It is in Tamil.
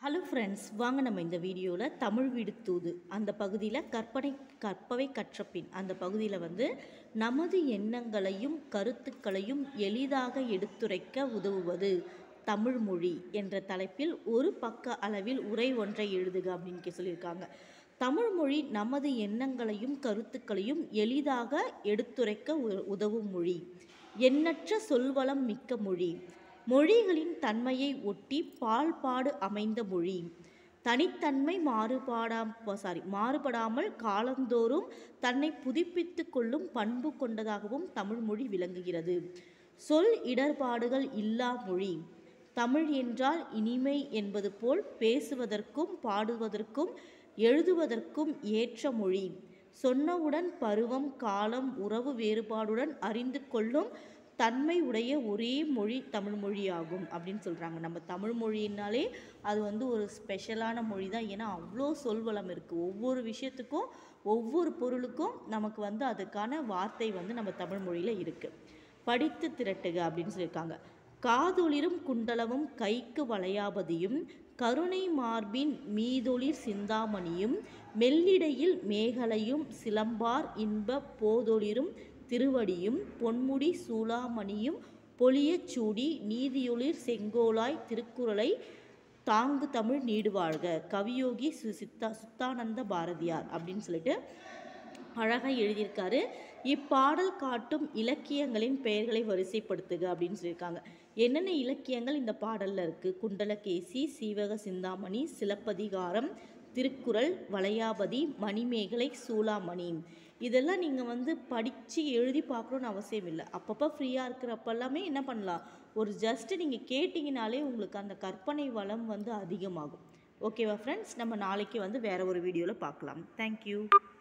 ஹலோ ஃப்ரெண்ட்ஸ் வாங்க நம்ம இந்த வீடியோவில் தமிழ் வீடு தூது அந்த பகுதியில் கற்பனை கற்பவை கற்றபின் அந்த பகுதியில் வந்து நமது எண்ணங்களையும் கருத்துக்களையும் எளிதாக எடுத்துரைக்க உதவுவது தமிழ் மொழி என்ற தலைப்பில் ஒரு பக்க அளவில் உரை ஒன்றை எழுதுக அப்படின்னு கே- சொல்லியிருக்காங்க தமிழ் மொழி நமது எண்ணங்களையும் கருத்துக்களையும் எளிதாக எடுத்துரைக்க உ- உதவும் மொழி எண்ணற்ற சொல்வளம் மிக்க மொழி மொழிகளின் தன்மையை ஒட்டி பால்பாடு அமைந்த மொழி தனித்தன்மை மாறுபாடாம் சாரி மாறுபடாமல் காலந்தோறும் தன்னை புதுப்பித்து கொள்ளும் பண்பு கொண்டதாகவும் தமிழ் மொழி விளங்குகிறது சொல் இடர்பாடுகள் இல்லா மொழி தமிழ் என்றால் இனிமை என்பது போல் பேசுவதற்கும் பாடுவதற்கும் எழுதுவதற்கும் ஏற்ற மொழி சொன்னவுடன் பருவம் காலம் உறவு வேறுபாடுடன் அறிந்து கொள்ளும் தன்மை உடைய ஒரே மொழி தமிழ் மொழியாகும் அப்படின்னு சொல்கிறாங்க நம்ம தமிழ் மொழினாலே அது வந்து ஒரு ஸ்பெஷலான மொழி தான் ஏன்னா அவ்வளோ சொல்வளம் இருக்குது ஒவ்வொரு விஷயத்துக்கும் ஒவ்வொரு பொருளுக்கும் நமக்கு வந்து அதுக்கான வார்த்தை வந்து நம்ம தமிழ் மொழியில் இருக்குது படித்து திரட்டுக அப்படின்னு சொல்லியிருக்காங்க காதொளிரும் குண்டலமும் கைக்கு வளையாபதியும் கருணை மார்பின் மீதொளிர் சிந்தாமணியும் மெல்லிடையில் மேகலையும் சிலம்பார் இன்ப போதொளிரும் திருவடியும் பொன்முடி சூளாமணியும் பொலியச் சூடி நீதியொளிர் செங்கோலாய் திருக்குறளை தாங்கு தமிழ் நீடு வாழ்க கவியோகி சு சித்தா சுத்தானந்த பாரதியார் அப்படின்னு சொல்லிட்டு அழகாக எழுதியிருக்காரு இப்பாடல் காட்டும் இலக்கியங்களின் பெயர்களை வரிசைப்படுத்துக அப்படின்னு சொல்லியிருக்காங்க என்னென்ன இலக்கியங்கள் இந்த பாடலில் இருக்குது குண்டலகேசி சீவக சிந்தாமணி சிலப்பதிகாரம் திருக்குறள் வளையாபதி மணிமேகலை சூளாமணி இதெல்லாம் நீங்கள் வந்து படித்து எழுதி பார்க்கணுன்னு அவசியம் இல்லை அப்பப்போ ஃப்ரீயாக இருக்கிறப்பெல்லாமே என்ன பண்ணலாம் ஒரு ஜஸ்ட் நீங்கள் கேட்டிங்கனாலே உங்களுக்கு அந்த கற்பனை வளம் வந்து அதிகமாகும் ஓகேவா ஃப்ரெண்ட்ஸ் நம்ம நாளைக்கு வந்து வேறு ஒரு வீடியோவில் பார்க்கலாம் தேங்க்யூ